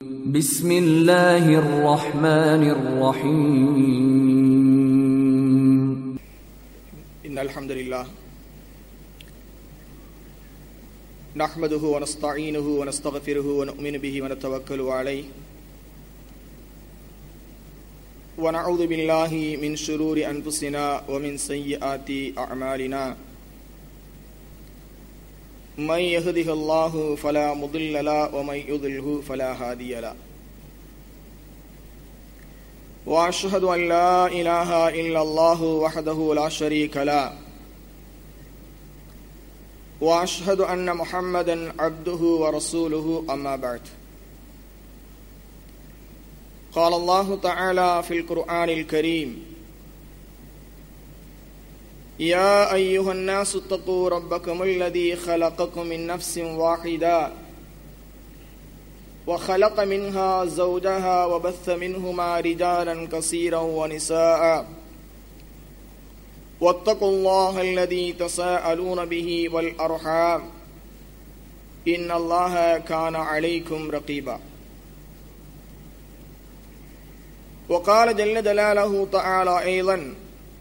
بسم الله الرحمن الرحيم إن الحمد لله نحمده ونستعينه ونستغفره ونؤمن به ونتوكل عليه ونعوذ بالله من شرور أنفسنا ومن سيئات أعمالنا من يهده الله فلا مضل له ومن يضله فلا هادي له واشهد ان لا اله الا الله وحده لا شريك له واشهد ان محمدا عبده ورسوله اما بعد قال الله تعالى في القران الكريم يا ايها الناس اتقوا ربكم الذي خلقكم من نفس واحده وخلق منها زوجها وبث منهما رجالا كثيرا ونساء واتقوا الله الذي تساءلون به والارحام ان الله كان عليكم رقيبا وقال جل جلاله تعالى ايضا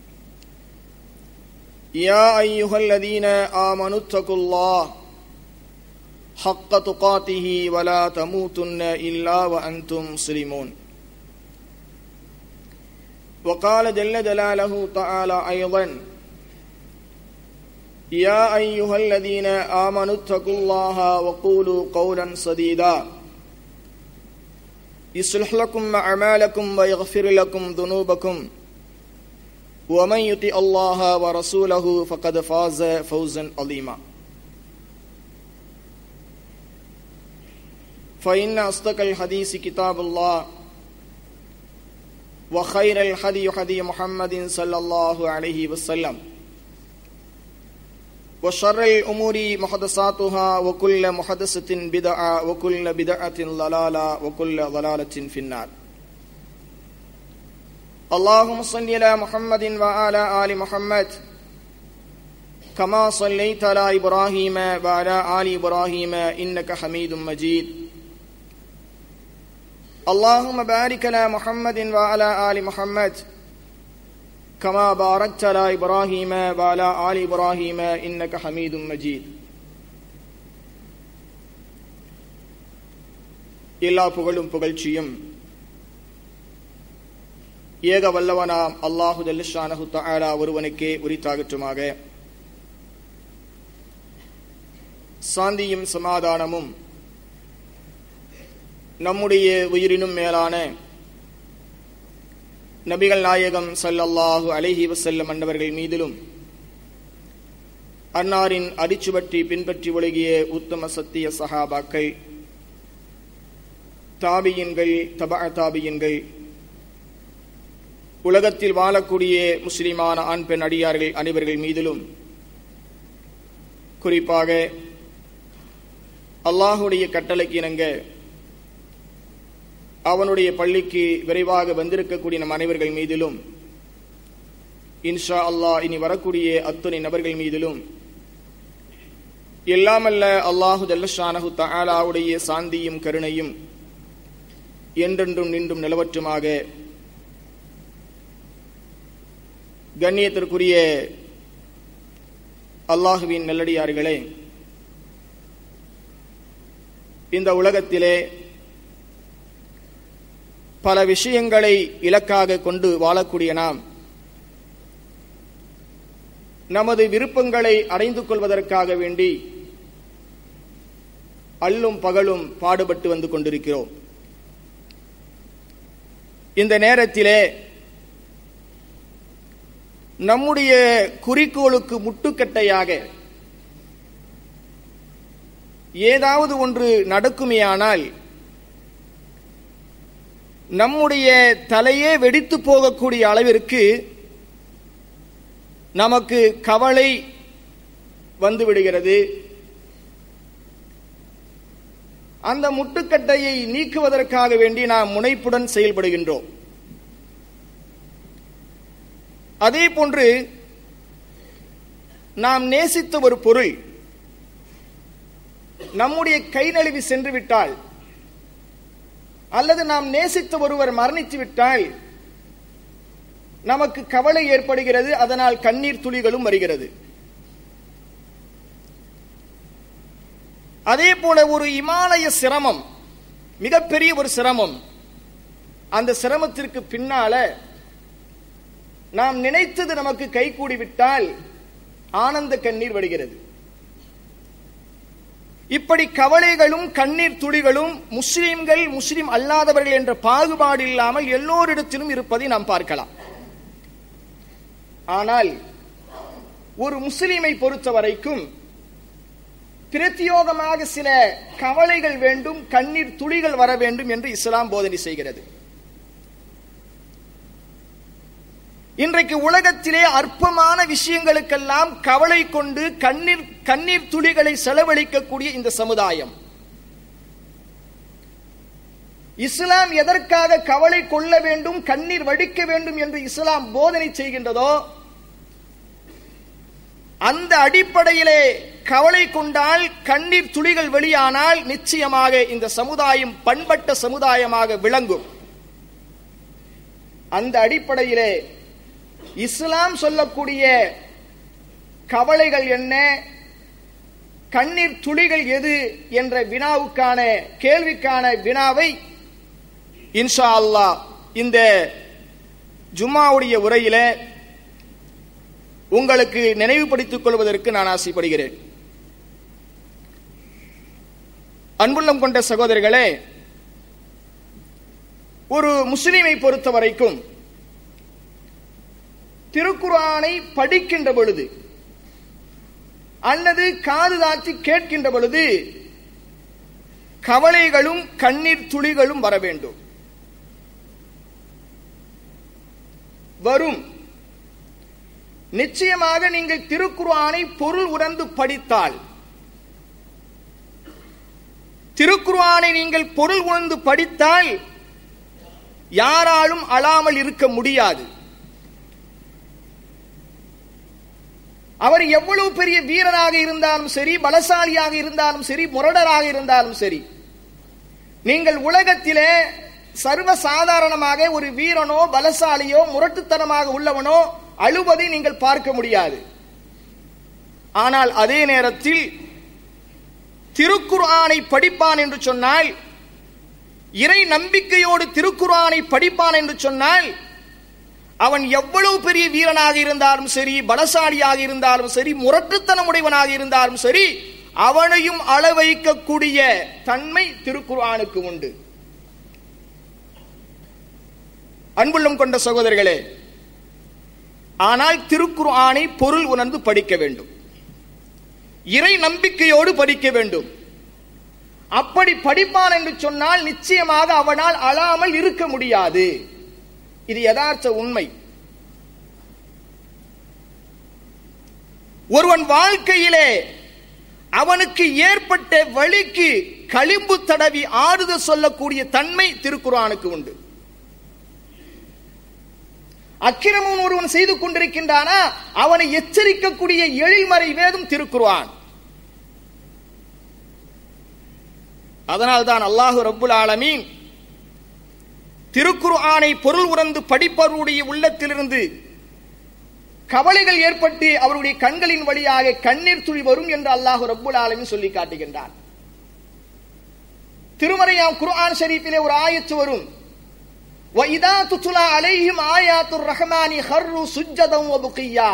يا ايها الذين امنوا اتقوا الله حق تقاته ولا تموتن الا وانتم مسلمون وقال جل جلاله تعالى ايضا يا ايها الذين امنوا اتقوا الله وقولوا قولا سديدا يصلح لكم اعمالكم ويغفر لكم ذنوبكم ومن يطع الله ورسوله فقد فاز فوزا عظيما فإن أصدق الحديث كتاب الله وخير الحدي حدي محمد صلى الله عليه وسلم وشر الأمور محدثاتها وكل محدثة بدعة وكل بدعة ضلالة وكل ضلالة في النار اللهم صل على محمد وعلى آل محمد كما صليت على إبراهيم وعلى آل إبراهيم إنك حميد مجيد اللهم بارك على محمد وعلى آل محمد كما باركت على إبراهيم وعلى آل إبراهيم إنك حميد مجيد எல்லா புகழும் புகழ்ச்சியும் ஏக வல்லவனாம் அல்லாஹு ஜல்லிஷானஹு தஆலா ஒருவனுக்கே உரித்தாகட்டுமாக சாந்தியும் சமாதானமும் நம்முடைய உயிரினும் மேலான நபிகள் நாயகம் சல்லல்லாஹு அலைஹி வசல்லம் அன்னவர்கள் மீதிலும் அன்னாரின் அடிச்சுவற்றி பின்பற்றி ஒழுகிய உத்தம சத்திய சஹாபாக்கள் தாபியின்கள் தபா தாபியின்கள் உலகத்தில் வாழக்கூடிய முஸ்லிமான ஆண் பெண் அடியார்கள் அனைவர்கள் மீதிலும் குறிப்பாக அல்லாஹுடைய கட்டளைக்கு இணங்க அவனுடைய பள்ளிக்கு விரைவாக வந்திருக்கக்கூடிய நம் அனைவர்கள் மீதிலும் இன்ஷா அல்லாஹ் இனி வரக்கூடிய அத்துணை நபர்கள் மீதிலும் எல்லாமல்ல அல்லாஹு ஜல்லஷானஹு தஆலாவுடைய சாந்தியும் கருணையும் என்றென்றும் நின்றும் நிலவற்றுமாக கண்ணியத்திற்குரிய அல்லாஹுவின் நல்லடியார்களே இந்த உலகத்திலே பல விஷயங்களை இலக்காக கொண்டு வாழக்கூடிய நாம் நமது விருப்பங்களை அடைந்து கொள்வதற்காக வேண்டி அல்லும் பகலும் பாடுபட்டு வந்து கொண்டிருக்கிறோம் இந்த நேரத்திலே நம்முடைய குறிக்கோளுக்கு முட்டுக்கட்டையாக ஏதாவது ஒன்று நடக்குமேயானால் நம்முடைய தலையே வெடித்து போகக்கூடிய அளவிற்கு நமக்கு கவலை வந்து விடுகிறது அந்த முட்டுக்கட்டையை நீக்குவதற்காக வேண்டி நாம் முனைப்புடன் செயல்படுகின்றோம் அதே போன்று நாம் நேசித்த ஒரு பொருள் நம்முடைய கை நழுவி சென்று விட்டால் அல்லது நாம் நேசித்த ஒருவர் மரணித்து விட்டால் நமக்கு கவலை ஏற்படுகிறது அதனால் கண்ணீர் துளிகளும் வருகிறது அதே போல ஒரு இமாலய சிரமம் மிகப்பெரிய ஒரு சிரமம் அந்த சிரமத்திற்கு பின்னால நாம் நினைத்தது நமக்கு கைகூடி விட்டால் ஆனந்த கண்ணீர் வருகிறது இப்படி கவலைகளும் கண்ணீர் துளிகளும் முஸ்லிம்கள் முஸ்லிம் அல்லாதவர்கள் என்ற பாகுபாடு இல்லாமல் எல்லோரிடத்திலும் இருப்பதை நாம் பார்க்கலாம் ஆனால் ஒரு முஸ்லிமை பொறுத்த வரைக்கும் பிரத்தியோகமாக சில கவலைகள் வேண்டும் கண்ணீர் துளிகள் வர வேண்டும் என்று இஸ்லாம் போதனை செய்கிறது இன்றைக்கு உலகத்திலே அற்பமான விஷயங்களுக்கெல்லாம் கவலை கொண்டு கண்ணீர் கண்ணீர் துளிகளை செலவழிக்கக்கூடிய இந்த சமுதாயம் இஸ்லாம் எதற்காக கவலை கொள்ள வேண்டும் கண்ணீர் வடிக்க வேண்டும் என்று இஸ்லாம் போதனை செய்கின்றதோ அந்த அடிப்படையிலே கவலை கொண்டால் கண்ணீர் துளிகள் வெளியானால் நிச்சயமாக இந்த சமுதாயம் பண்பட்ட சமுதாயமாக விளங்கும் அந்த அடிப்படையிலே இஸ்லாம் சொல்லக்கூடிய கவலைகள் என்ன கண்ணீர் துளிகள் எது என்ற வினாவுக்கான கேள்விக்கான வினாவை இன்ஷா அல்லாஹ் இந்த ஜும்மாவுடைய உரையில உங்களுக்கு நினைவுபடுத்திக் கொள்வதற்கு நான் ஆசைப்படுகிறேன் அன்புள்ளம் கொண்ட சகோதரர்களே ஒரு முஸ்லிமை பொறுத்த வரைக்கும் திருக்குரானை படிக்கின்ற பொழுது அல்லது காது தாத்தி கேட்கின்ற பொழுது கவலைகளும் கண்ணீர் துளிகளும் வர வேண்டும் வரும் நிச்சயமாக நீங்கள் திருக்குர்ஆனை பொருள் உணர்ந்து படித்தால் திருக்குர்ஆனை நீங்கள் பொருள் உணர்ந்து படித்தால் யாராலும் அழாமல் இருக்க முடியாது அவர் எவ்வளவு பெரிய வீரராக இருந்தாலும் சரி பலசாலியாக இருந்தாலும் சரி முரடராக இருந்தாலும் சரி நீங்கள் உலகத்திலே சர்வ சாதாரணமாக ஒரு வீரனோ பலசாலியோ முரட்டுத்தனமாக உள்ளவனோ அழுவதை நீங்கள் பார்க்க முடியாது ஆனால் அதே நேரத்தில் திருக்குர்ஆனை படிப்பான் என்று சொன்னால் இறை நம்பிக்கையோடு திருக்குர்ஆனை படிப்பான் என்று சொன்னால் அவன் எவ்வளவு பெரிய வீரனாக இருந்தாலும் சரி பலசாலியாக இருந்தாலும் சரி முரட்டுத்தனம் உடையவனாக இருந்தாலும் சரி அவனையும் அள வைக்கக்கூடிய தன்மை திருக்குர்ஆனுக்கு உண்டு அன்புள்ளம் கொண்ட சகோதரர்களே ஆனால் திருக்குர்ஆனை பொருள் உணர்ந்து படிக்க வேண்டும் இறை நம்பிக்கையோடு படிக்க வேண்டும் அப்படி படிப்பான் என்று சொன்னால் நிச்சயமாக அவனால் அழாமல் இருக்க முடியாது இது யதார்த்த உண்மை ஒருவன் வாழ்க்கையிலே அவனுக்கு ஏற்பட்ட வழிக்கு களிம்பு தடவி ஆறுதல் சொல்லக்கூடிய தன்மை திருக்குறானுக்கு உண்டு அக்கிரமம் ஒருவன் செய்து கொண்டிருக்கின்றானா அவனை எச்சரிக்கக்கூடிய எழில்மறை வேதம் திருக்குர்ஆன் அதனால்தான் அல்லாஹு ரப்புல் ஆலமீன் திருக்குர்ஆனை பொருள் உணர்ந்து படிப்பவருடைய உள்ளத்திலிருந்து கவலைகள் ஏற்பட்டு அவருடைய கண்களின் வழியாக கண்ணீர் துளி வரும் என்று அல்லாஹு ரப்புல் ஆலமீன் சொல்லி காட்டுகின்றான் திருமறையாம் குர்ஆன் ஷரீஃபிலே ஒரு ஆயத்து வரும் وَإِذَا تُتْلَى عَلَيْهِمْ آيَاتُ الرَّحْمَنِ خَرُّوا سُجَّدًا وَبُكِيًّا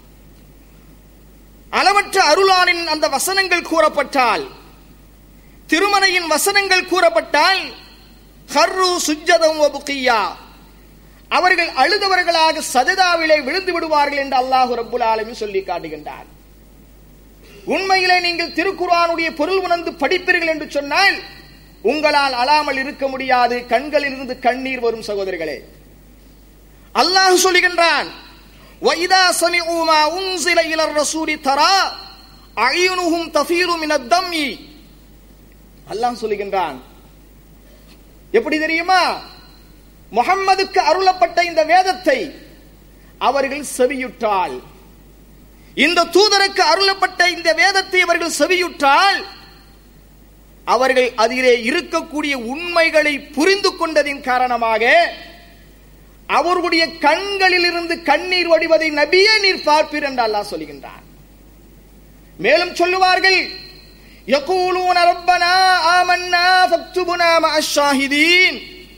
அளவற்ற அருளானின் அந்த வசனங்கள் கூறப்பட்டால் திருமறையின் வசனங்கள் கூறப்பட்டால் ஹர்ரு சுஜ்ஜதம் வபுக்கியா அவர்கள் அழுதவர்களாக சஜதாவிலே விழுந்து விடுவார்கள் என்று அல்லாஹு ரப்புல் ஆலமீன் சொல்லி காட்டுகின்றார் உண்மையிலே நீங்கள் திருக்குர்ஆனுடைய பொருள் உணர்ந்து படிப்பீர்கள் என்று சொன்னால் உங்களால் அழாமல் இருக்க முடியாது கண்களில் இருந்து கண்ணீர் வரும் சகோதரர்களே அல்லாஹ் சொல்லுகின்றான் وَإِذَا سَمِعُوا مَا أُنزِلَ إِلَى الرَّسُولِ تَرَى أَعْيُنُهُمْ تَفِيضُ مِنَ الدَّمِّ அல்லாஹ் சொல்லுகின்றான் எப்படி தெரியுமா முகம்மதுக்கு அருளப்பட்ட இந்த வேதத்தை அவர்கள் செவியுற்றால் இந்த தூதருக்கு அருளப்பட்ட இந்த வேதத்தை அவர்கள் செவியுற்றால் அவர்கள் அதிலே இருக்கக்கூடிய உண்மைகளை புரிந்து கொண்டதின் காரணமாக அவர்களுடைய கண்களில் இருந்து கண்ணீர் வடிவதை நபியே நீர் பார்ப்பீர் என்று அல்லாஹ் சொல்கின்றார் மேலும் சொல்லுவார்கள் يقولون ربنا آمنا فاكتبنا مع الشاهدين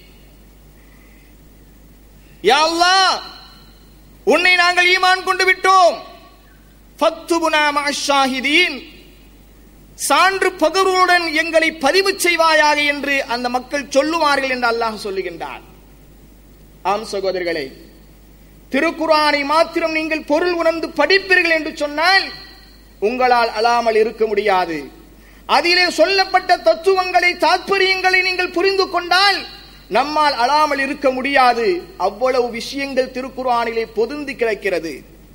யா அல்லாஹ் உன்னை நாங்கள் ஈமான் கொண்டு விட்டோம் ஃபக்துபுனா மஅஷாஹிதீன் சான்று பகருடன் எங்களை பதிவு செய்வாயாக என்று அந்த மக்கள் சொல்லுவார்கள் என்று அல்லாஹ் சொல்லுகின்றார் ஆம் சகோதரர்களே திருக்குரானை மாத்திரம் நீங்கள் பொருள் உணர்ந்து படிப்பீர்கள் என்று சொன்னால் உங்களால் அழாமல் இருக்க முடியாது அதிலே சொல்லப்பட்ட தத்துவங்களை தாற்பயங்களை நீங்கள் புரிந்து கொண்டால் நம்மால் அழாமல் இருக்க முடியாது அவ்வளவு விஷயங்கள் திருக்குறானிலே பொதுந்தி கிடக்கிறது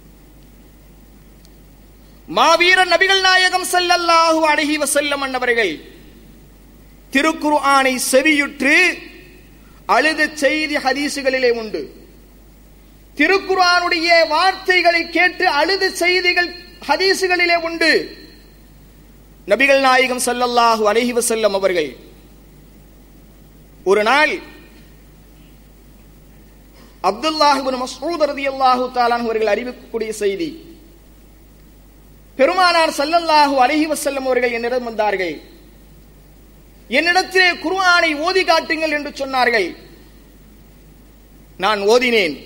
மாவீரர் நபிகள் நாயகம் ஸல்லல்லாஹு அலைஹி வஸல்லம் அன்னவர்கள் திருக்குர்ஆனை செவியுற்று அழுத செய்தி ஹதீசுகளிலே உண்டு திருக்குர்ஆனுடைய வார்த்தைகளை கேட்டு அழுத செய்திகள் ஹதீசுகளிலே உண்டு நபிகள் நாயகம் ஸல்லல்லாஹு அலைஹி வஸல்லம் அவர்கள் ஒரு நாள் அப்துல்லாஹ் இப்னு மஸ்ஊத் ரலியல்லாஹு தஆலா அவர்கள் அறிவிக்கக்கூடிய செய்தி பெருமானார் ஸல்லல்லாஹு அலைஹி வஸல்லம் அவர்கள் என்னிடம் வந்தார்கள் என்னிடத்திலே குர்ஆனை ஓதி காட்டுங்கள் என்று சொன்னார்கள் நான் ஓதினேன்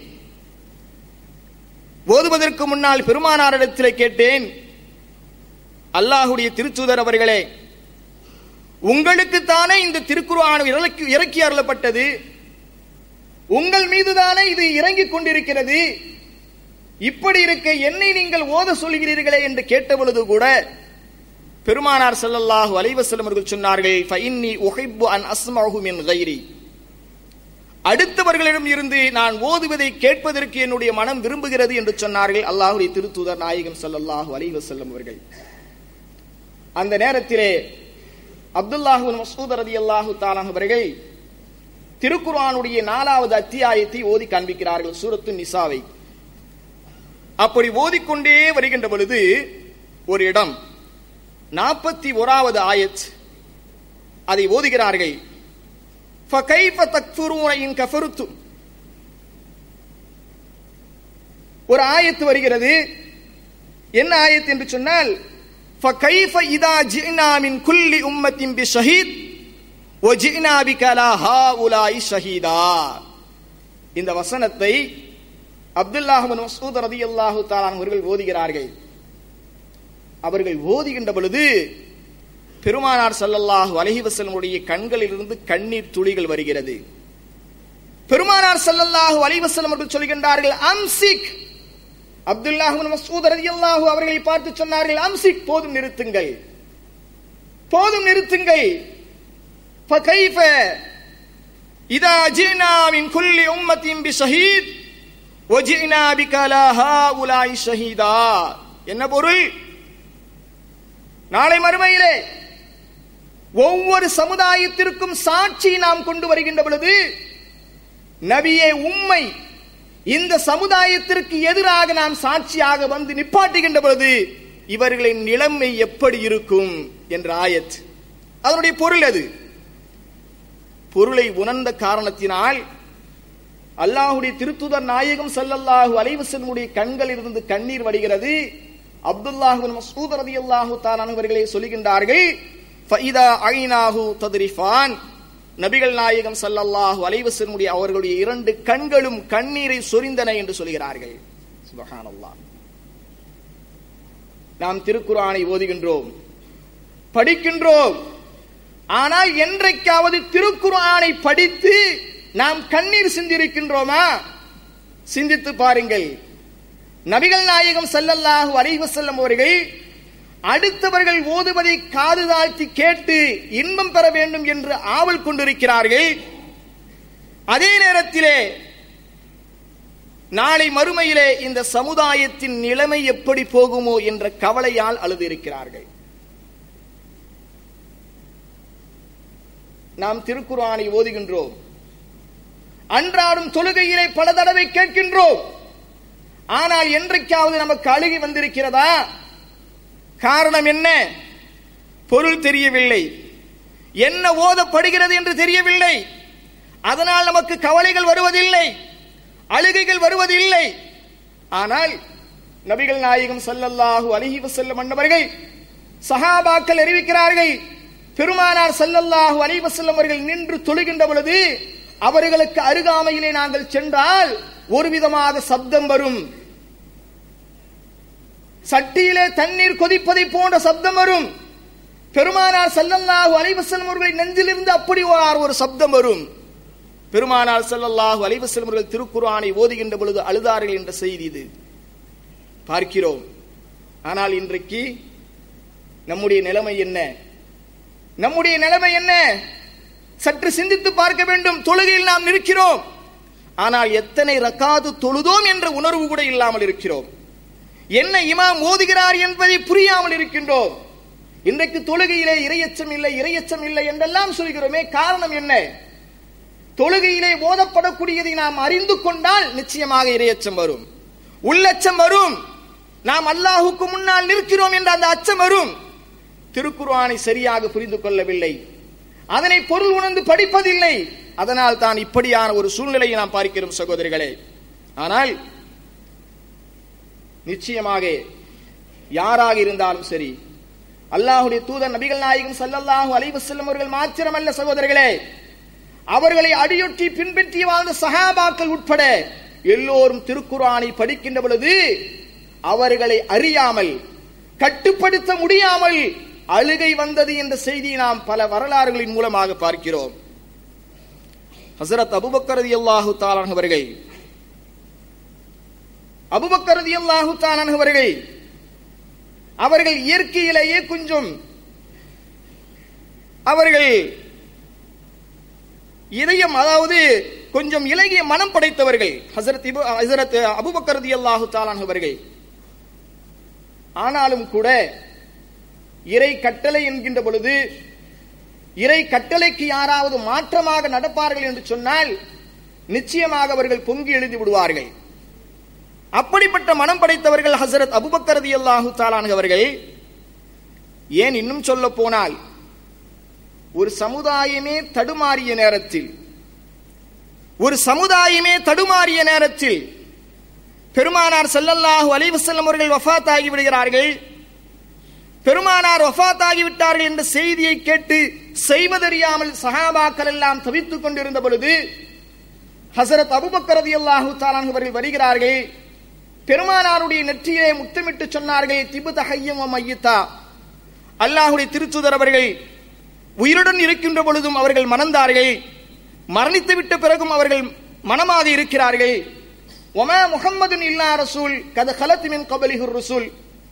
ஓதுவதற்கு முன்னால் பெருமானாரிடத்திலே கேட்டேன் அல்லாஹுடைய திருச்சூதர் அவர்களே உங்களுக்கு தானே இந்த திருக்குர்ஆன் இறக்கி இறக்கி அருளப்பட்டது உங்கள் மீதுதானே இது இறங்கிக் கொண்டிருக்கிறது இப்படி இருக்க என்னை நீங்கள் ஓத சொல்கிறீர்களே என்று கேட்டபொழுது கூட பெருமானார் ஸல்லல்லாஹு அலைஹி வஸல்லம் அவர்கள் சொன்னார்கள் ஃபஇன்னி உஹிப்பு அன் அஸ்மஹு மின் கைரி அடுத்தவர்களிடம் இருந்து நான் ஓதுவதை கேட்பதற்கு என்னுடைய மனம் விரும்புகிறது என்று சொன்னார்கள் அல்லாஹுடைய திருத்தூதர் நாயகம் ஸல்லல்லாஹு அலைஹி வஸல்லம் அவர்கள் அந்த நேரத்திலே அப்துல்லாஹு மசூத் ரலியல்லாஹு தஆலா அவர்கள் திருக்குர்ஆனுடைய நாலாவது அத்தியாயத்தை ஓதி காண்பிக்கிறார்கள் சூரத்து நிசாவை அப்படி ஓதிக்கொண்டே வருகின்ற பொழுது ஒரு இடம் நாற்பத்தி ஓராவது ஆயத் அதை ஓதுகிறார்கள் فَكَيْفَ تَكْفُرُونَ إِن كَفَرْتُمْ ஒரு ஆயத்து வருகிறது என்ன ஆயத்து என்று சொன்னால் فَكَيْفَ إِذَا جِئْنَا مِنْ كُلِّ أُمَّةٍ بِشَهِيدٍ وَجِئْنَا بِكَ عَلَى هَؤُلَاءِ شَهِيدًا இந்த வசனத்தை அப்துல்லாஹ் பின் மஸ்ஊத் ரலியல்லாஹு தஆலா அவர்கள் ஓதுகிறார்கள் அவர்கள் ஓதுகின்ற பொழுது பெருமானார் ஸல்லல்லாஹு அலைஹி வஸல்லமுடைய கண்களிலிருந்து கண்ணீர் துளிகள் வருகிறது பெருமானார் ஸல்லல்லாஹு அலைஹி வஸல்லம் அவர்கள் சொல்கின்றார்கள் அம்சிக் அப்துல்லாஹ் பின் மஸ்ஊத் ரலியல்லாஹு அவர்களை பார்த்து சொன்னார்கள் அம்சிக் போதும் நிறுத்துங்கள் போதும் நிறுத்துங்கள் فكيف إذا جئنا من كل أمة بشهيد وجئنا بك على هؤلاء شهيدا என்ன பொருள் நாளை மறுமையிலே ஒவ்வொரு சமுதாயத்திற்கும் சாட்சி நாம் கொண்டு வருகின்ற பொழுது நபியே உம்மை இந்த சமுதாயத்திற்கு எதிராக நாம் சாட்சியாக வந்து நிப்பாட்டுகின்ற பொழுது இவர்களின் நிலைமை எப்படி இருக்கும் என்ற ஆயத் அதனுடைய பொருள் அது பொருளை உணர்ந்த காரணத்தினால் அல்லாஹுடைய திருத்துதர் நாயகம் ஸல்லல்லாஹு அலைஹி வஸல்லமுடைய கண்களில் இருந்து கண்ணீர் வடிகிறது அப்துல்லாஹ் பின் மஸ்ஊத் ரலியல்லாஹு தஆலா அவர்களே சொல்கின்றார்கள் ஃபஇதா ஐனாஹு தத்ரிஃபான் நபிகள் நாயகம் ஸல்லல்லாஹு அலைஹி வஸல்லமுடைய அவர்களுடைய இரண்டு கண்களும் கண்ணீரை சொரிந்தன என்று சொல்கிறார்கள் சுபஹானல்லாஹ் நாம் திருக்குர்ஆனை ஓதுகின்றோம் படிக்கின்றோம் ஆனால் என்றைக்காவது திருக்குர்ஆனை படித்து நாம் கண்ணீர் சிந்திருக்கின்றோமா சிந்தித்து பாருங்கள் நபிகள் நாயகம் ஸல்லல்லாஹு அலைஹி வஸல்லம் அவர்கள் அடுத்தவர்கள் ஓதுவதை காது தாழ்த்தி கேட்டு இன்பம் பெற வேண்டும் என்று ஆவல் கொண்டிருக்கிறார்கள் அதே நேரத்திலே நாளை மறுமையிலே இந்த சமுதாயத்தின் நிலைமை எப்படி போகுமோ என்ற கவலையால் அழுது இருக்கிறார்கள் நாம் திருக்குர்ஆனை ஓதுகின்றோம் அன்றாடும் தொழுகையிலே பல தடவை கேட்கின்றோம் ஆனால் என்றைக்காவது நமக்கு அழுகி வந்திருக்கிறதா காரணம் என்ன பொருள் தெரியவில்லை என்ன ஓதப்படுகிறது என்று தெரியவில்லை அதனால் நமக்கு கவலைகள் வருவதில்லை அழுகைகள் வருவதில்லை ஆனால் நபிகள் நாயகம் ஸல்லல்லாஹு அலைஹி வஸல்லம் அன்னவர்கள் சஹாபாக்கள் அறிவிக்கிறார்கள் பெருமானார் ஸல்லல்லாஹு அலைஹி வஸல்லம் அவர்கள் நின்று தொழுகின்ற பொழுது அவர்களுக்கு அருகாமையிலே நாங்கள் சென்றால் ஒரு விதமாக சப்தம் வரும் சட்டியிலே தண்ணீர் கொதிப்பதை போன்ற சப்தம் வரும் பெருமானார் ஸல்லல்லாஹு அலைஹி வஸல்லம் அவர்களின் நெஞ்சிலிருந்து அப்படி ஒரு- ஒரு சப்தம் வரும் பெருமானார் ஸல்லல்லாஹு அலைஹி வஸல்லம் அவர்கள் திருக்குர்ஆனை ஓதுகின்ற பொழுது அழுதார்கள் என்ற செய்தி இது பார்க்கிறோம் ஆனால் இன்றைக்கு நம்முடைய நிலைமை என்ன நம்முடைய நிலைமை என்ன சற்று சிந்தித்து பார்க்க வேண்டும் தொழுகையில் நாம் நிற்கிறோம் ஆனால் எத்தனை ரக்காது தொழுதோம் என்ற உணர்வு கூட இல்லாமல் இருக்கிறோம் என்ன இமாம் ஓதுகிறார் என்பதை புரியாமல் இருக்கின்றோம் இன்றைக்கு தொழுகையிலே இரையச்சம் இல்லை இரையச்சம் இல்லை என்றெல்லாம் சொல்கிறோமே காரணம் என்ன தொழுகையிலே ஓதப்படக்கூடியதை நாம் அறிந்து கொண்டால் நிச்சயமாக இரையச்சம் வரும் உள்ளச்சம் வரும் நாம் அல்லாஹுக்கு முன்னால் நிற்கிறோம் என்ற அந்த அச்சம் வரும் திருக்குர்ஆனை சரியாக புரிந்து கொள்ளவில்லை அதனை பொருள் உணர்ந்து படிப்பதில்லை அதனால் தான் இப்படியான ஒரு சூழ்நிலையை நாம் பார்க்கிறோம் சகோதரிகளே ஆனால் நிச்சயமாக யாராக இருந்தாலும் சரி அல்லாஹுடைய தூதர் நபிகள் நாயகம் ஸல்லல்லாஹு அலைஹி வஸல்லம் அவர்கள் மாத்திரமல்ல சகோதரர்களே அவர்களை அடியொற்றி பின்பற்றி வாழ்ந்த சஹாபாக்கள் உட்பட எல்லோரும் திருக்குர்ஆனை படிக்கின்ற பொழுது அவர்களை அறியாமல் கட்டுப்படுத்த முடியாமல் அழுகை வந்தது என்ற செய்தியை நாம் பல வரலாறுகளின் மூலமாக பார்க்கிறோம் ஹசரத் அபுபக்கர் ரலியல்லாஹு தஆலா அவர்கள் அபுபக்கர் ரலியல்லாஹு தஆலா அவர்கள் அவர்கள் இயற்கையிலேயே கொஞ்சம் அவர்கள் இதயம் அதாவது கொஞ்சம் இலகிய மனம் படைத்தவர்கள் ஹசரத் இபு ஹசரத் அபுபக்கர் ரலியல்லாஹு தஆலா அவர்கள் ஆனாலும் கூட இறை கட்டளை என்கின்ற பொழுது இறை கட்டளைக்கு யாராவது மாற்றமாக நடப்பார்கள் என்று சொன்னால் நிச்சயமாக அவர்கள் பொங்கி எழுதி விடுவார்கள் அப்படிப்பட்ட மனம் படைத்தவர்கள் ஹசரத் அபுபக்கர் ரலியல்லாஹு தஆலா அவர்கள் ஏன் இன்னும் சொல்ல போனால் ஒரு சமுதாயமே தடுமாறிய நேரத்தில் ஒரு சமுதாயமே தடுமாறிய நேரத்தில் பெருமானார் ஸல்லல்லாஹு அலைஹி வஸல்லம் அவர்கள் வஃபாத் ஆகி விடுகிறார்கள் பெருமானார் வஃபாத் ஆகிவிட்டார்கள் என்ற செய்தியை கேட்டு செய்வதறியாமல் சஹாபாக்கள் எல்லாம் தவித்துக் கொண்டிருந்த பொழுது ஹசரத் அபுபக்கர் ரலியல்லாஹு தஆலா அவர்கள் வருகிறார்கள் பெருமானாருடைய நெற்றியிலே முத்தமிட்டு சொன்னார்கள் திபு தஹையம் மையத்தா அல்லாஹுடைய திருச்சுதர் அவர்கள் உயிருடன் இருக்கின்ற பொழுதும் அவர்கள் மணந்தார்கள் மரணித்து விட்ட பிறகும் அவர்கள் மனமாக இருக்கிறார்கள் ஒமா முகம்மதுன் இல்லா ரசூல் கத கலத்து மின் கபலிஹுர் ரசூல்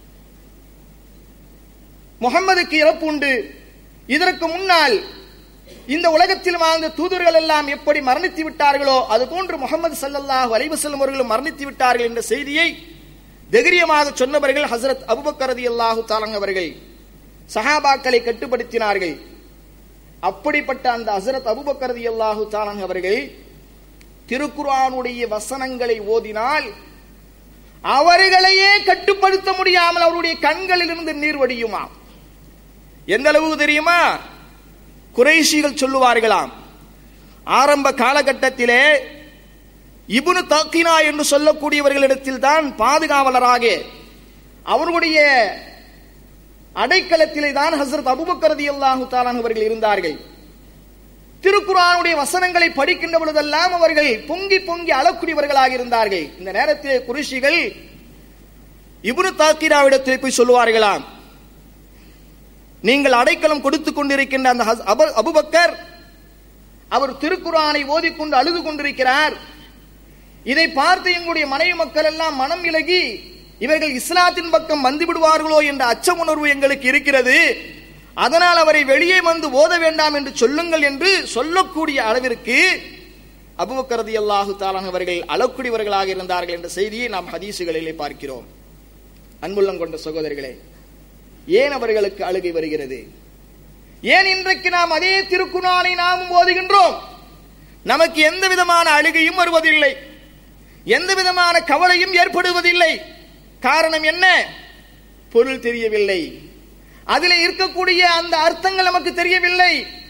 முகம்மதுக்கு இறப்பு உண்டு இதற்கு முன்னால் இந்த உலகத்தில் வாழ்ந்த தூதர்கள் எல்லாம் எப்படி மரணித்து விட்டார்களோ அதுபோன்று முகமது ஸல்லல்லாஹு அலைஹி வஸல்லம் அவர்களும் மரணித்து விட்டார்கள் என்ற செய்தியை தைரியமாக சொன்னவர்கள் ஹசரத் அபுபக்கர் ரலியல்லாஹு தஆலா அவர்கள் சஹாபாக்களை கட்டுப்படுத்தினார்கள் அப்படிப்பட்ட அந்த ஹசரத் அபுபக்கர் ரலியல்லாஹு தஆலா அவர்கள் திருக்குர்ஆனுடைய வசனங்களை ஓதினால் அவர்களையே கட்டுப்படுத்த முடியாமல் அவருடைய கண்களில் இருந்து நீர் வடியுமாம் எந்த அளவுக்கு தெரியுமா குறைஷிகள் சொல்லுவார்களாம் ஆரம்ப காலகட்டத்திலே இப்னு தக்கினா என்று சொல்லக்கூடியவர்களிடத்தில் தான் பாதுகாவலராக அவர்களுடைய அடைக்கலத்திலே தான் ஹசரத் அபுபக்கர் ரலியல்லாஹு தஆலா அவர்கள் இருந்தார்கள் திருக்குர்ஆனுடைய வசனங்களை படிக்கின்ற பொழுதெல்லாம் அவர்கள் பொங்கி பொங்கி அழக்கூடியவர்களாக இருந்தார்கள் இந்த நேரத்தில் குருஷிகள் இப்னு தாக்கிராவிடத்தில் போய் சொல்லுவார்களாம் நீங்கள் அடைக்கலம் கொடுத்துக் கொண்டிருக்கின்ற அந்த ஹஸ்- அப- அபுபக்கர் அவர் திருக்குர்ஆனை ஓதிக்கொண்டு அழுது கொண்டிருக்கிறார் இதை பார்த்து எங்களுடைய மனைவி மக்கள் எல்லாம் மனம் இலகி இவர்கள் இஸ்லாத்தின் பக்கம் வந்து விடுவார்களோ என்ற அச்ச உணர்வு எங்களுக்கு இருக்கிறது அதனால் அவரை வெளியே வந்து ஓத வேண்டாம் என்று சொல்லுங்கள் என்று சொல்லக்கூடிய அளவிற்கு அபுபக்கரதி அல்லாஹு தாலான் அவர்கள் அழக்கூடியவர்களாக இருந்தார்கள் என்ற செய்தியை நாம் ஹதீசுகளிலே பார்க்கிறோம் அன்புள்ளம் கொண்ட சகோதரிகளே ஏன் அவர்களுக்கு அழுகை வருகிறது ஏன் இன்றைக்கு நாம் அதே திருக்குணாலை நாமும் ஓதுகின்றோம் நமக்கு எந்த விதமான அழுகையும் வருவதில்லை எந்த விதமான கவலையும் ஏற்படுவதில்லை காரணம் என்ன பொருள் தெரியவில்லை அதில் இருக்கக்கூடிய அந்த அர்த்தங்கள் நமக்கு தெரியவில்லை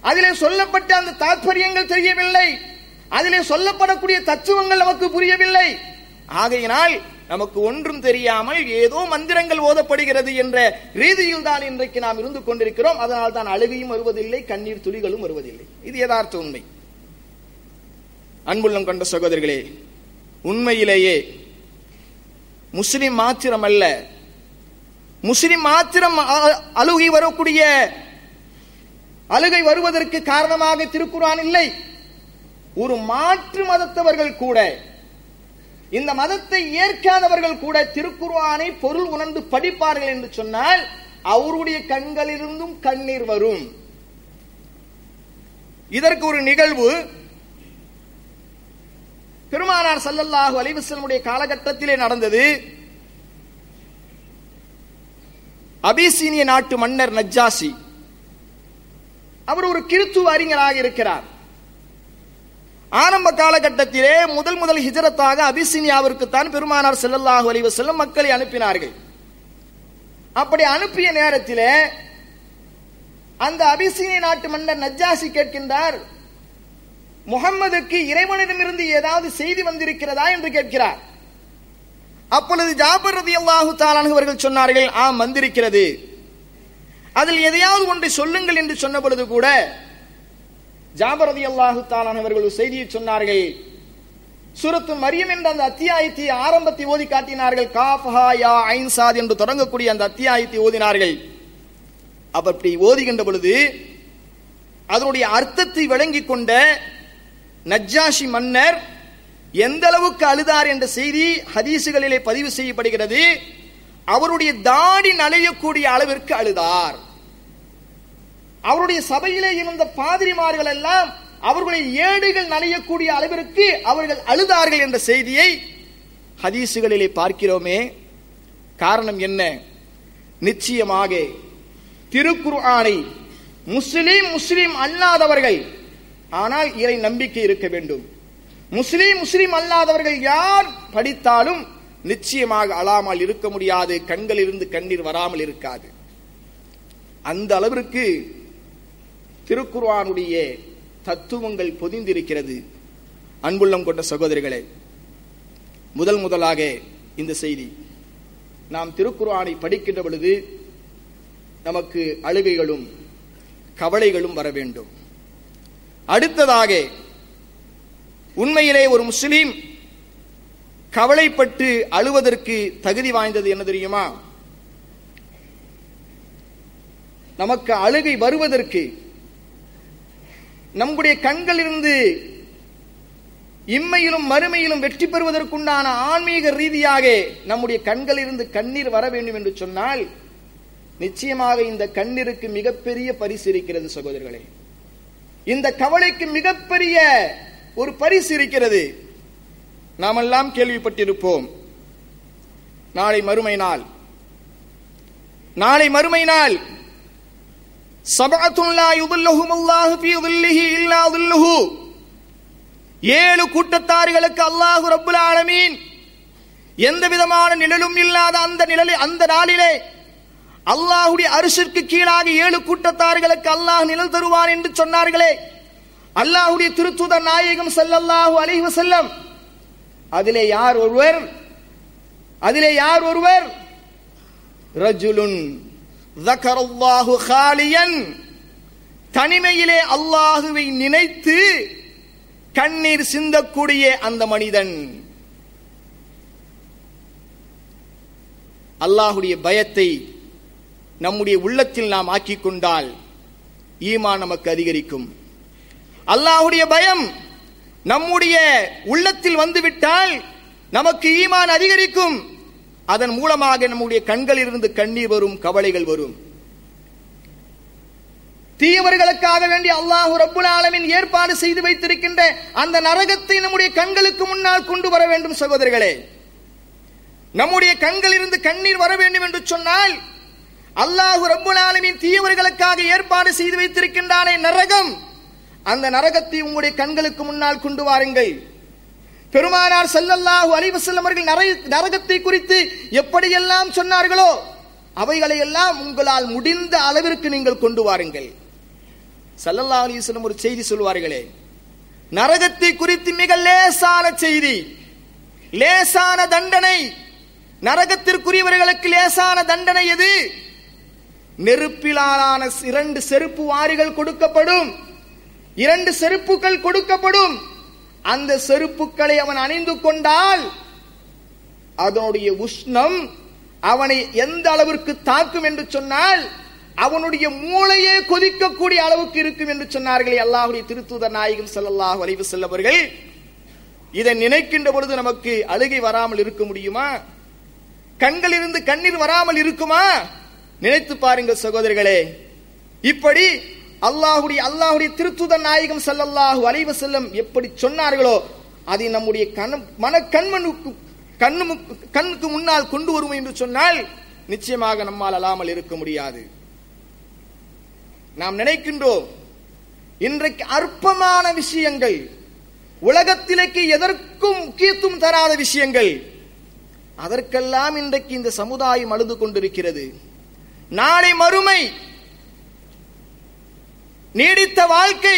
அதிலே சொல்லப்பட்ட அந்த தாற்பயங்கள் தெரியவில்லை அதிலே சொல்லப்படக்கூடிய தத்துவங்கள் நமக்கு புரியவில்லை ஆகையினால் நமக்கு ஒன்றும் தெரியாமல் ஏதோ மந்திரங்கள் ஓதப்படுகிறது என்ற ரீதியில் தான் இன்றைக்கு நாம் இருந்து கொண்டிருக்கிறோம் அதனால் தான் அழுகையும் வருவதில்லை கண்ணீர் துளிகளும் வருவதில்லை இது யதார்த்த உண்மை அன்புள்ளம் கொண்ட சகோதரர்களே உண்மையிலேயே முஸ்லிம் மாத்திரம் அல்ல முஸ்லிம் மாத்திரம் அ- அழுகை வரக்கூடிய அழுகை வருவதற்கு காரணமாக திருக்குறான் இல்லை ஒரு மாற்று மதத்தவர்கள் கூட இந்த மதத்தை ஏற்காதவர்கள் கூட திருக்குர்ஆனை பொருள் உணர்ந்து படிப்பார்கள் என்று சொன்னால் அவருடைய கண்களிலிருந்தும் கண்ணீர் வரும் இதற்கு ஒரு நிகழ்வு பெருமானார் ஸல்லல்லாஹு அலைஹி வஸல்லமுடைய காலகட்டத்திலே நடந்தது அபிசீனிய நாட்டு மன்னர் நஜ்ஜாசி அவர் ஒரு கிறித்துவ அறிஞராக இருக்கிறார் ஆரம்ப காலகட்டத்திலே முதல் முதல் ஹிஜரத்தாக அபிசினியாவிற்கு தான் பெருமானார் ஸல்லல்லாஹு அலைஹி வஸல்லம் மக்களை அனுப்பினார்கள் அப்படி அனுப்பிய நேரத்திலே அந்த அபிசீனிய நாட்டு மன்னர் நஜ்ஜாசி கேட்கின்றார் முகம்மதுக்கு இறைவனிடமிருந்து ஏதாவது செய்தி வந்திருக்கிறதா என்று கேட்கிறார் அப்பொழுது ஜாபர் ரதியல்லாஹு தாலான் அவர்கள் சொன்னார்கள் ஆம் வந்திருக்கிறது அதில் எதையாவது ஒன்றை சொல்லுங்கள் என்று சொன்ன பொழுது கூட ஜாபர் ரதியல்லாஹு தாலான் அவர்கள் ஒரு செய்தியை சொன்னார்கள் சூரத்து மரியம் என்ற அந்த அத்தியாயத்தை ஆரம்பத்தை ஓதி காட்டினார்கள் காஃபஹா யா ஐன் சாத் என்று தொடங்கக்கூடிய அந்த அத்தியாயத்தை ஓதினார்கள் அப்ப அப்படி ஓதுகின்ற பொழுது அதனுடைய அர்த்தத்தை விளங்கிக் கொண்ட நஜ்ஜாஷி மன்னர் எந்த அளவுக்கு அழுதார் என்ற செய்தி ஹதீசுகளிலே பதிவு செய்யப்படுகிறது அவருடைய தாடி நலையக்கூடிய அளவிற்கு அழுதார் அவருடைய சபையிலே இருந்த பாதிரிமார்கள் எல்லாம் அவர்களுடைய ஏடுகள் நனையக்கூடிய அளவிற்கு அவர்கள் அழுதார்கள் என்ற செய்தியை ஹதீசுகளிலே பார்க்கிறோமே காரணம் என்ன நிச்சயமாக திருக்குர்ஆனை முஸ்லிம் முஸ்லிம் அல்லாதவர்கள் ஆனால் இறை நம்பிக்கை இருக்க வேண்டும் முஸ்லிம் முஸ்லிம் அல்லாதவர்கள் யார் படித்தாலும் நிச்சயமாக அழாமல் இருக்க முடியாது கண்களிலிருந்து கண்ணீர் வராமல் இருக்காது அந்த அளவிற்கு திருக்குர்ஆனுடைய தத்துவங்கள் பொதிந்திருக்கிறது அன்புள்ளம் கொண்ட சகோதரிகளே முதல் முதலாக இந்த செய்தி நாம் திருக்குர்ஆனை படிக்கின்ற பொழுது நமக்கு அழுகைகளும் கவலைகளும் வர வேண்டும் அடுத்ததாக உண்மையிலே ஒரு முஸ்லீம் கவலைப்பட்டு அழுவதற்கு தகுதி வாய்ந்தது என்ன தெரியுமா நமக்கு அழுகை வருவதற்கு நம்முடைய கண்களிலிருந்து இம்மையிலும் மறுமையிலும் வெற்றி பெறுவதற்குண்டான ஆன்மீக ரீதியாக நம்முடைய கண்களிலிருந்து கண்ணீர் வர வேண்டும் என்று சொன்னால் நிச்சயமாக இந்த கண்ணீருக்கு மிகப்பெரிய பரிசு இருக்கிறது சகோதரர்களே இந்த கவலைக்கு மிகப்பெரிய ஒரு பரிசு இருக்கிறது நாமெல்லாம் கேள்விப்பட்டிருப்போம் நாளை மறுமை நாள் நாளை மறுமை நாள் சபஅத்துன் லா யுதில்லுஹும் அல்லாஹு ஃபீ ظில்லிஹி இல்லா ظில்லுஹு ஏழு கூட்டத்தார்களுக்கு அல்லாஹு ரப்புல் ஆலமீன் எந்த விதமான நிழலும் இல்லாத அந்த நிழலில் அந்த நாளிலே அல்லாஹுடைய அரிசிற்கு கீழாக ஏழு கூட்டத்தார்களுக்கு அல்லாஹ் நிழல் தருவான் என்று சொன்னார்களே அல்லாஹுடைய திருத்துதர் நாயகம் ஸல்லல்லாஹு அலைஹி வஸல்லம் அதிலே யார் ஒருவர் அதிலே யார் ஒருவர் ரஜுலுன் ذكر الله خاليا தனிமையிலே அல்லாஹுவை நினைத்து கண்ணீர் சிந்தக்கூடிய அந்த மனிதன் அல்லாஹுடைய பயத்தை நம்முடைய உள்ளத்தில் நாம் ஆக்கிக் கொண்டால் ஈமான் நமக்கு அதிகரிக்கும் அல்லாஹுடைய பயம் நம்முடைய உள்ளத்தில் வந்துவிட்டால் நமக்கு ஈமான் அதிகரிக்கும் அதன் மூலமாக நம்முடைய கண்களிலிருந்து கண்ணீர் வரும் கவலைகள் வரும் தீயவர்களுக்காக வேண்டி அல்லாஹு ரப்புல் ஆலமின் ஏற்பாடு செய்து வைத்திருக்கின்ற அந்த நரகத்தை நம்முடைய கண்களுக்கு முன்னால் கொண்டு வர வேண்டும் சகோதரர்களே நம்முடைய கண்களிலிருந்து கண்ணீர் வர வேண்டும் என்று சொன்னால் அல்லாஹு ரப்புல் ஆலமின் தீயவர்களுக்காக ஏற்பாடு செய்து வைத்திருக்கின்றானே நரகம் அந்த நரகத்தை உங்களுடைய கண்களுக்கு முன்னால் கொண்டு வாருங்கள் பெருமானார் ஸல்லல்லாஹு அலைஹி வஸல்லம் அவர்கள் நரை- நரகத்தை குறித்து எப்படியெல்லாம் சொன்னார்களோ அவைகளை எல்லாம் உங்களால் முடிந்த அளவிற்கு நீங்கள் கொண்டு வாருங்கள் சல்லல்லா அலிஸ்லம் ஒரு செய்தி சொல்வார்களே நரகத்தை குறித்து மிக லேசான செய்தி லேசான தண்டனை நரகத்திற்குரியவர்களுக்கு லேசான தண்டனை எது நெருப்பிலான இரண்டு செருப்பு வாரிகள் கொடுக்கப்படும் இரண்டு செருப்புகள் கொடுக்கப்படும் அந்த செருப்புக்களை அவன் அணிந்து கொண்டால் அதனுடைய உஷ்ணம் அவனை எந்த அளவிற்கு தாக்கும் என்று சொன்னால் அவனுடைய மூளையே கொதிக்கக்கூடிய அளவுக்கு இருக்கும் என்று சொன்னார்களே அல்லாஹுடைய திருத்தூதர் நாயகம் ஸல்லல்லாஹு அலைஹி வஸல்லம் அவர்கள் இதை நினைக்கின்ற பொழுது நமக்கு அழுகை வராமல் இருக்க முடியுமா கண்களிலிருந்து கண்ணீர் வராமல் இருக்குமா நினைத்து பாருங்கள் சகோதரர்களே இப்படி அல்லாஹுடைய அல்லாஹுடைய திருத்துதர் நாயகம் ஸல்லல்லாஹு அலைஹி வஸல்லம் எப்படி சொன்னார்களோ அதை நம்முடைய கண் மன கண்மனுக்கு கண்ணு கண்ணுக்கு முன்னால் கொண்டு வரும் என்று சொன்னால் நிச்சயமாக நம்மால் அலாமல் இருக்க முடியாது நாம் நினைக்கின்றோம் இன்றைக்கு அற்பமான விஷயங்கள் உலகத்திலேக்கு எதற்கும் முக்கியத்துவம் தராத விஷயங்கள் அதற்கெல்லாம் இன்றைக்கு இந்த சமுதாயம் அழுது கொண்டிருக்கிறது நாளை மறுமை நீடித்த வாழ்க்கை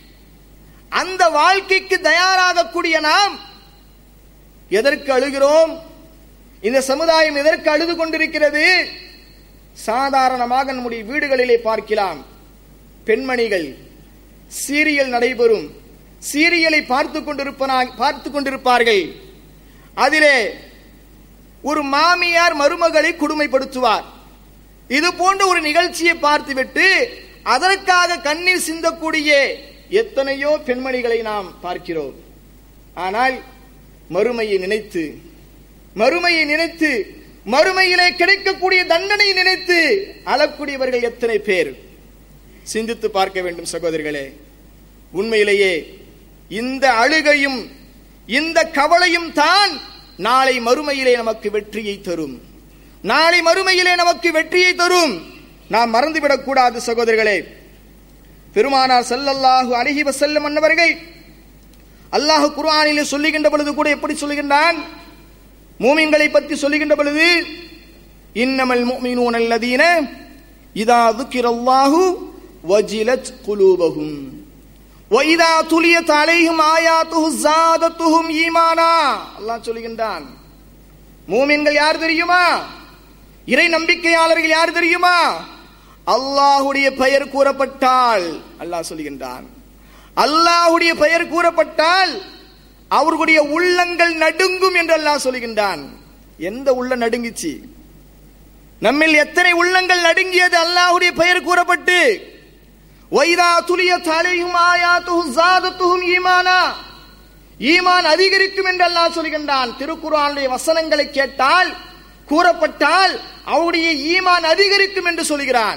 அந்த வாழ்க்கைக்கு தயாராகக்கூடிய நாம் எதற்கு அழுகிறோம் இந்த சமுதாயம் எதற்கு அழுது கொண்டிருக்கிறது சாதாரணமாக நம்முடைய வீடுகளிலே பார்க்கலாம் பெண்மணிகள் சீரியல் நடைபெறும் சீரியலை பார்த்து கொண்டிருப்பனா பார்த்து கொண்டிருப்பார்கள் அதிலே ஒரு மாமியார் மருமகளை கொடுமைப்படுத்துவார் இது போன்ற ஒரு நிகழ்ச்சியை பார்த்துவிட்டு அதற்காக கண்ணீர் சிந்தக்கூடிய எத்தனையோ பெண்மணிகளை நாம் பார்க்கிறோம் ஆனால் மறுமையை நினைத்து மறுமையை நினைத்து மறுமையிலே கிடைக்கக்கூடிய தண்டனை நினைத்து அழக்கூடியவர்கள் எத்தனை பேர் சிந்தித்து பார்க்க வேண்டும் சகோதரர்களே உண்மையிலேயே இந்த அழுகையும் இந்த கவலையும் தான் நாளை மறுமையிலே நமக்கு வெற்றியை தரும் நாளை மறுமையிலே நமக்கு வெற்றியை தரும் நாம் மறந்துவிடக் கூடாது சகோதரர்களே பெருமானார் ஸல்லல்லாஹு அலைஹி வஸல்லம் அன்னவர்கள் அல்லாஹ் குர்ஆனிலே சொல்லுகின்ற பொழுது கூட எப்படி சொல்லுகின்றான் மூமின்களை பற்றி சொல்லுகின்ற பொழுது இன்னமல் முஃமினூன அல்லதீன இதா ذுக்கிரல்லாஹு வஜிலத் குலூபஹும் வைதா துலியத் அலைஹிம் ஆயாத்துஹு ஸாதத்துஹும் ஈமானா அல்லாஹ் சொல்லுகின்றான் மூமின்கள் யார் தெரியுமா இறை நம்பிக்கையாளர்கள் யார் தெரியுமா அல்லாஹுடைய பெயர் கூறப்பட்டால் அல்லாஹ் சொல்லுகின்றான் அல்லாஹுடைய பெயர் கூறப்பட்டால் அவர்களுடைய உள்ளங்கள் நடுங்கும் என்று அல்லாஹ் சொல்லுகின்றான் எந்த உள்ள நடுங்கிச்சு நம்மில் எத்தனை உள்ளங்கள் நடுங்கியது அல்லாஹுடைய பெயர் கூறப்பட்டு வைதா துலிய தலையும் ஆயாத்துஹு ஜாதத்துஹும் ஈமானா ஈமான் அதிகரிக்கும் என்று அல்லாஹ் சொல்கின்றான் திருக்குறானுடைய வசனங்களை கேட்டால் கூறப்பட்டால் அவருடைய ஈமான் அதிகரிக்கும் என்று சொல்கிறான்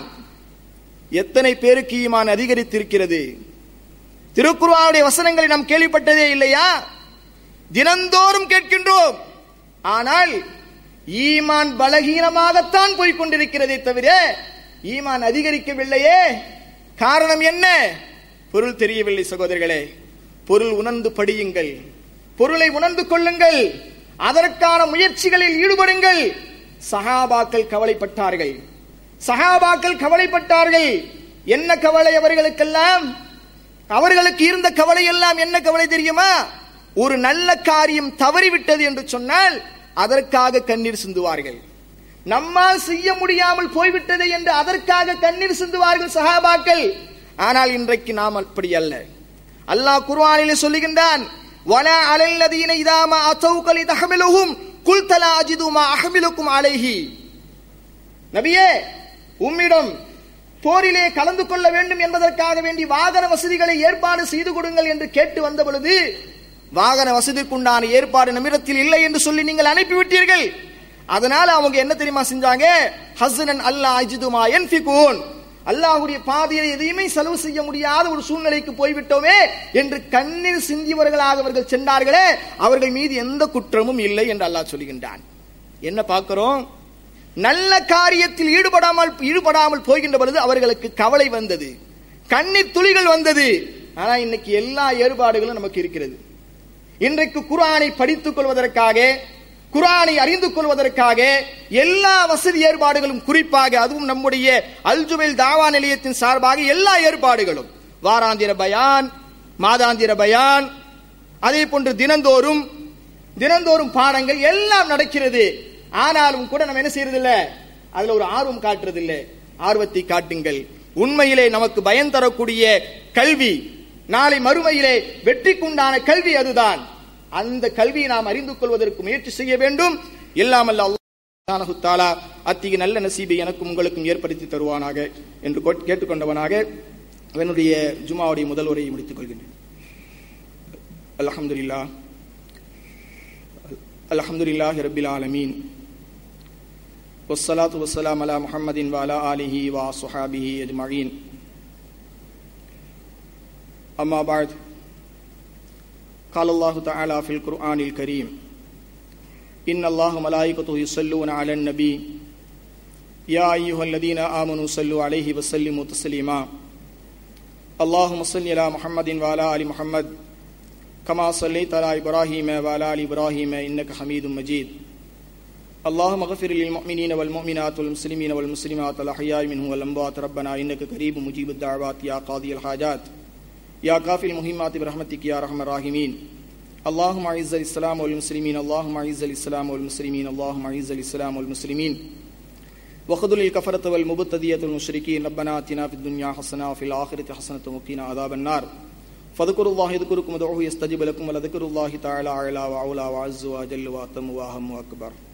எத்தனை பேருக்கு ஈமான் அதிகரித்திருக்கிறது திருக்குறானுடைய வசனங்களை நாம் கேள்விப்பட்டதே இல்லையா தினந்தோறும் கேட்கின்றோம் ஆனால் ஈமான் பலகீனமாகத்தான் போய் கொண்டிருக்கிறதே தவிர ஈமான் அதிகரிக்கவில்லையே காரணம் என்ன பொருள் தெரியவில்லை சகோதரர்களே பொருள் உணர்ந்து படியுங்கள் பொருளை உணர்ந்து கொள்ளுங்கள் அதற்கான முயற்சிகளில் ஈடுபடுங்கள் சஹாபாக்கள் கவலைப்பட்டார்கள் சஹாபாக்கள் கவலைப்பட்டார்கள் என்ன கவலை அவர்களுக்கெல்லாம் அவர்களுக்கு இருந்த கவலை எல்லாம் என்ன கவலை தெரியுமா ஒரு நல்ல காரியம் தவறிவிட்டது என்று சொன்னால் அதற்காக கண்ணீர் சிந்துவார்கள் நம்மால் செய்ய முடியாமல் போய்விட்டது என்று அதற்காக கண்ணீர் சிந்துவார்கள் சஹாபாக்கள் ஆனால் இன்றைக்கு நாம் அப்படி அல்ல அல்லாஹ் குர்ஆனிலே சொல்லுகின்றான் வலா அலல்லதீன இதாமா அத்தௌகலி தஹமிலுஹும் குல் தலா அஜிது மா அஹமிலுக்கும் அலைஹி நபியே உம்மிடம் போரிலே கலந்து கொள்ள வேண்டும் என்பதற்காக வேண்டி வாகன வசதிகளை ஏற்பாடு செய்து கொடுங்கள் என்று கேட்டு வந்த பொழுது வாகன வசதிக்குண்டான ஏற்பாடு நம்மிடத்தில் இல்லை என்று சொல்லி நீங்கள் அனுப்பிவிட்டீர்கள் அதனால அவங்க என்ன தெரியுமா செஞ்சாங்க ஹசனன் அல்லா அஜிதுமா என்ஃபிகூன் அல்லாஹுடைய பாதையில் எதையுமே செலவு செய்ய முடியாத ஒரு சூழ்நிலைக்கு போய்விட்டோமே என்று கண்ணீர் சிந்தியவர்களாக அவர்கள் சென்றார்களே அவர்கள் மீது எந்த குற்றமும் இல்லை என்று அல்லாஹ் சொல்லுகின்றான் என்ன பார்க்கிறோம் நல்ல காரியத்தில் ஈடுபடாமல் ஈடுபடாமல் போகின்ற பொழுது அவர்களுக்கு கவலை வந்தது கண்ணீர் துளிகள் வந்தது ஆனா இன்னைக்கு எல்லா ஏற்பாடுகளும் நமக்கு இருக்கிறது இன்றைக்கு குரானை படித்துக் கொள்வதற்காக குரானை அறிந்து கொள்வதற்காக எல்லா வசதி ஏற்பாடுகளும் குறிப்பாக அதுவும் நம்முடைய அல்ஜுபைல் தாவா நிலையத்தின் சார்பாக எல்லா ஏற்பாடுகளும் வாராந்திர பயான் மாதாந்திர பயான் அதே போன்று தினந்தோறும் தினந்தோறும் பாடங்கள் எல்லாம் நடக்கிறது ஆனாலும் கூட நம்ம என்ன செய்யறது இல்ல அதுல ஒரு ஆர்வம் காட்டுறது இல்ல ஆர்வத்தை காட்டுங்கள் உண்மையிலே நமக்கு பயன் தரக்கூடிய கல்வி நாளை மறுமையிலே வெற்றிக்குண்டான கல்வி அதுதான் அந்த கல்வியை நாம் அறிந்து கொள்வதற்கு முயற்சி செய்ய வேண்டும் இல்லாமல் அல்லாஹ் தாலா அத்திய நல்ல நசீபை எனக்கும் உங்களுக்கும் ஏற்படுத்தி தருவானாக என்று கொ- கேட்டுக்கொண்டவனாக அவனுடைய ஜுமாவுடைய முதல் உரையை முடித்துக் கொள்கின்றேன் அல்ஹம்துலில்லாஹ் அல்ஹம்துலில்லாஹி ரப்பில் ஆலமீன் والصلاة والسلام على محمد وعلى آله وصحابه أجمعين أما بعد قال الله تعالى في القرآن الكريم إن الله ملائكته يصلون على النبي يا أيها الذين آمنوا صلوا عليه وسلموا تسليما اللهم صل على محمد وعلى آل محمد كما صليت على إبراهيم وعلى آل إبراهيم إنك حميد مجيد اللهم اغفر للمؤمنين والمؤمنات والمسلمين والمسلمات الأحياء منهم والأموات ربنا إنك قريب مجيب الدعوات يا قاضي الحاجات يا كافي المهمات برحمتك يا أرحم الراحمين اللهم أعز الإسلام والمسلمين اللهم أعز الإسلام والمسلمين اللهم أعز الإسلام والمسلمين وخذل الكفرة والمبتدية المشركين ربنا آتنا في الدنيا حسنة وفي الآخرة حسنة وقنا عذاب النار فاذكروا الله يذكركم ودعوه يستجب لكم ولذكر الله تعالى أعلى وأعلى وأعز وأجل وأتم وأهم وأكبر